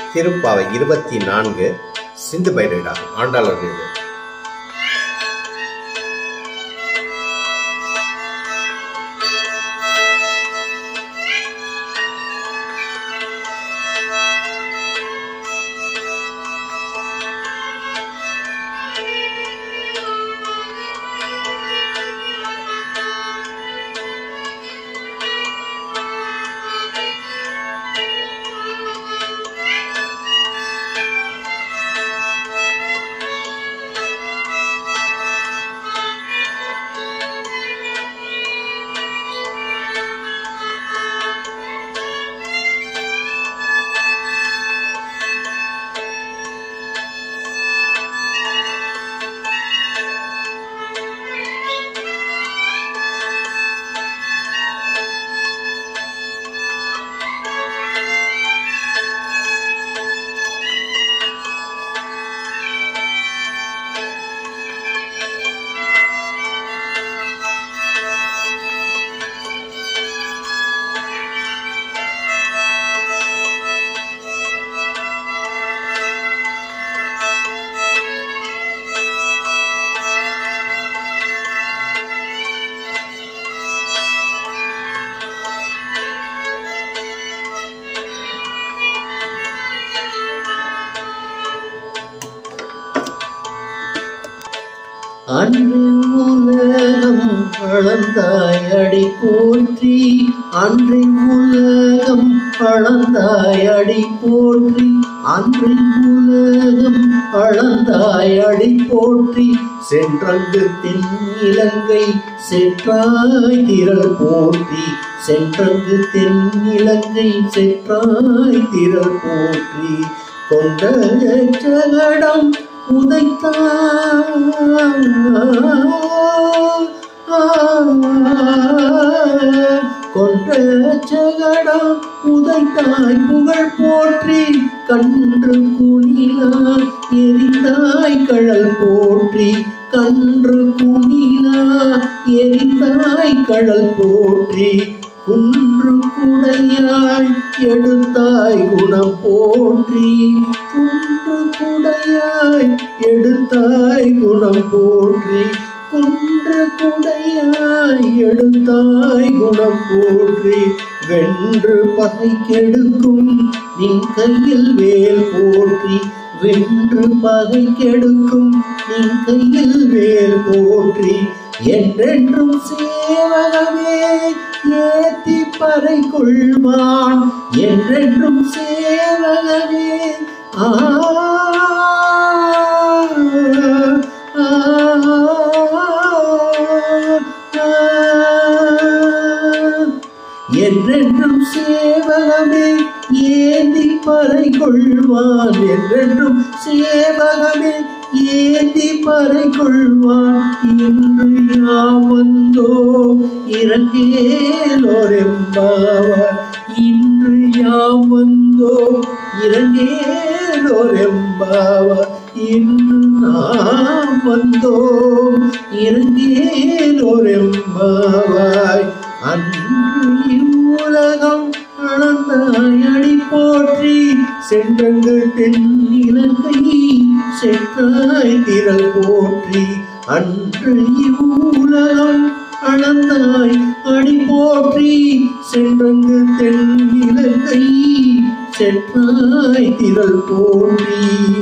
திருப்பாவை இருபத்தி நான்கு சிந்து பைரவிடா ஆண்டாளர் இது அன்று உலகம் அளந்தாய் அடி போற்றி அன்று உலகம் அளந்தாய் அடி போற்றி அன்று உலகம் அளந்தாய் அடி போற்றி சென்றங்கு தென் இலங்கை செற்றாய் திரள் போற்றி சென்றங்கு தென் இலங்கை செற்றாய் திரள் போற்றி கொண்ட ஜகடம் உதைத்தாய் கொன்ற ஜகடா உதைத்தாய் புகழ் போற்றி கன்று குனிலா எரிந்தாய் கழல் போற்றி கன்று குனிலா எரிந்தாய் கழல் போற்றி குன்று குடையாய் எடுத்தாய் குணம் போற்றி குன்று குடையாய் எடுத்தாய் குணம் போற்றி குன்று குடையாய் எடுத்தாய் குணம் போற்றி வென்று பகை கெடுக்கும் நின் கையில் வேல் போற்றி வென்று பகை கெடுக்கும் நின் கையில் வேல் போற்றி என்றென்றும் சேவகமே ஏத்தி பறை கொள்வான் என்றென்றும் சேவகமே ஆ ஆ, என்றென்றும் சேவகமே ஏந்தி பறை கொள்வான் என்றென்றும் சேவகமே ஏந்தி பறை கொள்வான் இன்று யாம் வந்தோ இறங்கேலோரெம்பாவார் இன்று யாம் வந்தோ இறங்கேலோரெம்பாவார் இன்று நாம் வந்தோம் இறங்கேலோரெம்பாவாய் அன்று இவ்வுலகம் அளந்தாய் அடி போற்றி சென்றங்கு தென் இலங்கை செற்றாய் திரள் போற்றி அன்று இவ்வுலகம் அளந்தாய் அடி போற்றி சென்றங்கு தென் இலங்கை செற்றாய் திரள் போற்றி